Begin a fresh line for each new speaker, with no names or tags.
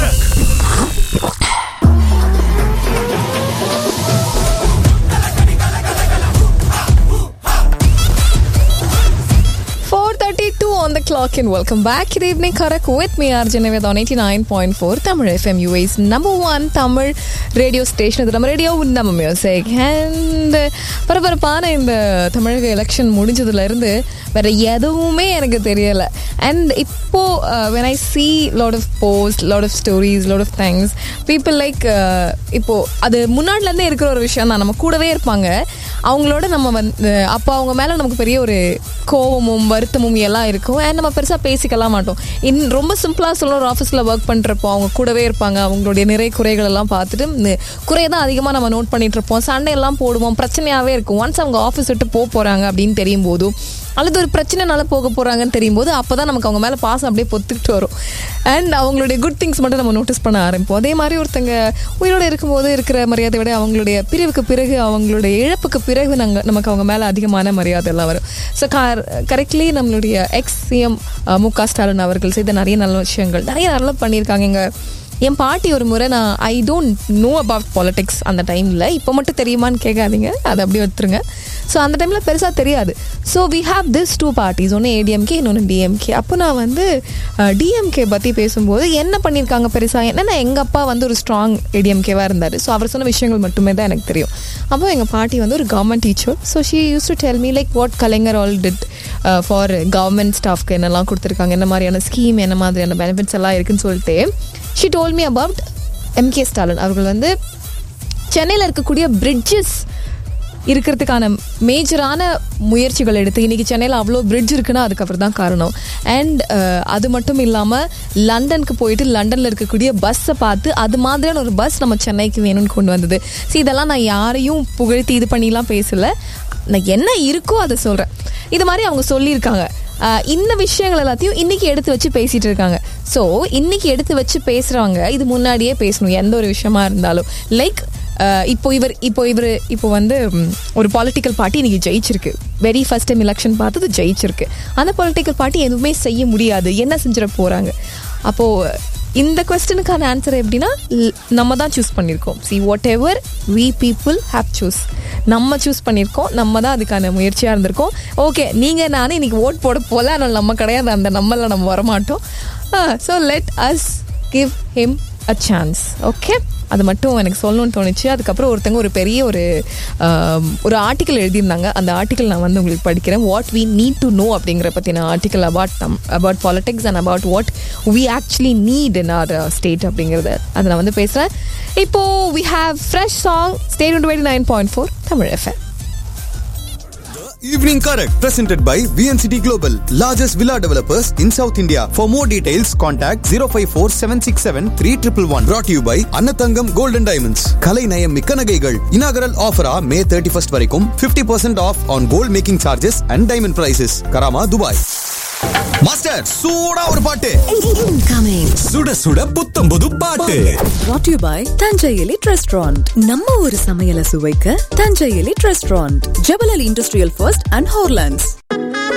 Four thirty-two on the clock and welcome back. Good evening, Karak with me, Arjun with on 89.4 Tamil FM UA's number one Tamil radio station. இது நம்ம radio நம்ம music and பரபரப்பான இந்த தமிழக election முடிஞ்சதுல இருந்து வேற எதுவுமே எனக்கு தெரியல அண்ட் இப்போ when I see lot of post lot of stories lot of things people like இப்போ அது முன்னாடிலேருந்தே இருக்கிற ஒரு விஷயம் தான் நம்ம கூடவே இருப்பாங்க அவங்களோட நம்ம வந்து அப்போ அவங்க மேலே நமக்கு பெரிய ஒரு கோவமும் வருத்தமும் எல்லாம் இருக்கும் அண்ட் நம்ம பெருசாக பேசிக்கலாம் மாட்டோம் இன் ரொம்ப சிம்பிளாக சொல்ல ஒரு ஆஃபீஸில் ஒர்க் பண்ணுறப்போ அவங்க கூடவே இருப்பாங்க அவங்களுடைய நிறை குறைகள் எல்லாம் பார்த்துட்டு இந்த குறையை தான் அதிகமாக நம்ம நோட் பண்ணிட்டு இருப்போம் சண்டை எல்லாம் போடுவோம் பிரச்சனையாகவே இருக்கும் ஒன்ஸ் அவங்க ஆஃபீஸ் விட்டு போக போகிறாங்க அப்படின்னு தெரியும் போதும் அல்லது ஒரு பிரச்சனைனால போக போகிறாங்கன்னு தெரியும் போது அப்போ தான் நமக்கு அவங்க மேலே பாசம் அப்படியே பொத்துக்கிட்டு வரும் அண்ட் அவங்களுடைய குட் திங்ஸ் மட்டும் நம்ம நோட்டீஸ் பண்ண ஆரம்பிப்போம் அதே மாதிரி ஒருத்தங்க உயிரோடு இருக்கும்போது இருக்கிற மரியாதை விட அவங்களுடைய பிரிவுக்கு பிறகு அவங்களுடைய இழப்புக்கு பிறகு நாங்கள் நமக்கு அவங்க மேலே அதிகமான மரியாதை எல்லாம் வரும் ஸோ கரெக்ட்லி நம்மளுடைய எக்ஸ் சிஎம் மு க ஸ்டாலின் அவர்கள் செய்த நிறைய நல்ல விஷயங்கள் நிறைய நல்லா பண்ணியிருக்காங்க எங்கள் என் பாட்டி ஒரு முறை நான் I don't know about politics அந்த டைமில் இப்போ மட்டும் தெரியுமான்னு கேட்காதீங்க அதை அப்படியே எடுத்துருங்க ஸோ அந்த டைமில் பெருசாக தெரியாது so we have this two parties ஒன்று ஏடிஎம்கே இன்னொன்று டிஎம்கே அப்போ நான் வந்து டிஎம்கே பற்றி பேசும்போது என்ன பண்ணியிருக்காங்க பெருசாக என்னென்னா எங்கள் அப்பா வந்து ஒரு ஸ்ட்ராங் ஏடிஎம்கேவாக இருந்தார் ஸோ அவர் சொன்ன விஷயங்கள் மட்டுமே தான் எனக்கு தெரியும் அப்போ எங்கள் பாட்டி வந்து ஒரு government teacher so she use to tell me like what Kalaignar all did for government ஸ்டாஃப்க்கு என்னெல்லாம் கொடுத்துருக்காங்க என்ன மாதிரியான ஸ்கீம் என்ன மாதிரியான பெனிஃபிட்ஸ் எல்லாம் இருக்குன்னு சொல்லிட்டு she told me about MK Stalin அவர்கள் வந்து சென்னையில் இருக்கக்கூடிய பிரிட்ஜஸ் இருக்கிறதுக்கான மேஜரான முயற்சிகள் எடுத்து இன்றைக்கி சென்னையில் அவ்வளோ பிரிட்ஜ் இருக்குன்னா அதுக்கு அப்புறம் தான் காரணம் அண்ட் அது மட்டும் இல்லாமல் லண்டனுக்கு போயிட்டு லண்டனில் இருக்கக்கூடிய பஸ்ஸை பார்த்து அது மாதிரியான ஒரு பஸ் நம்ம சென்னைக்கு வேணும்னு கொண்டு வந்தது ஸோ இதெல்லாம் நான் யாரையும் புகழ்த்தி இது பண்ணிலாம் பேசலை நான் என்ன இருக்கோ அதை சொல்கிறேன் இது மாதிரி அவங்க சொல்லியிருக்காங்க இந்த விஷயங்கள் எல்லாத்தையும் இன்னைக்கு எடுத்து வச்சு பேசிட்டு இருக்காங்க ஸோ இன்னைக்கு எடுத்து வச்சு பேசுறவங்க இது முன்னாடியே பேசணும் எந்த ஒரு விஷயமா இருந்தாலும் லைக் இப்போ இவர் இப்போ இவர் இப்போ வந்து ஒரு பொலிட்டிக்கல் பார்ட்டி இன்னைக்கு ஜெயிச்சிருக்கு வெரி ஃபர்ஸ்ட் டைம் எலெக்ஷன் பார்த்தது ஜெயிச்சிருக்கு அந்த பொலிட்டிக்கல் பார்ட்டி எதுவுமே செய்ய முடியாது என்ன செஞ்சிட போறாங்க அப்போ இந்த கொஸ்டனுக்கான ஆன்சர் எப்படின்னா நம்ம தான் சூஸ் பண்ணியிருக்கோம் see whatever we people have choose நம்ம சூஸ் பண்ணியிருக்கோம் நம்ம தான் அதுக்கான முயற்சியாக இருந்திருக்கோம் ஓகே நீங்கள் நானே இன்னைக்கு ஓட் போட போல ஆனால் நம்ம கிடையாது அந்த நம்மள நம்ம வரமாட்டோம் so let us give him a chance okay அது மட்டும் எனக்கு சொல்லணும்னு தோணுச்சு அதுக்கப்புறம் ஒருத்தங்க ஒரு பெரிய ஒரு ஒரு ஆர்டிக்கல் எழுதியிருந்தாங்க அந்த ஆர்டிக்கல் நான் வந்து உங்களுக்கு படிக்கிறேன் what we need to know அப்படிங்கிற பற்றின ஆர்டிக்கல் அபவுட் நம் about politics and about what we actually need in our state அப்படிங்கிறத அதை நான் வந்து பேசுகிறேன் இப்போது we have fresh song stay twenty nine point four Tamil FM
Evening Correct, presented by VNCT Global, largest villa developers in South India. For more details, contact 054 767 3111. Brought to you by Annathangam Gold and Diamonds. Kalai Nayam Mikka Nagaigal. Inaugural offer ah May 31st வரைக்கும் 50% off on gold making charges and diamond prices. Karama, Dubai. Master சூடா ஒரு பாட்டு
Incoming.
சுட சுட புத்தம் புது பாட்டு
Brought to you by Thanjai elite restaurant நம்ம ஒரு சமையலை சுவைக்க Thanjai elite restaurant Jebel Ali industrial first and ஹோர்லாண்ட்ஸ்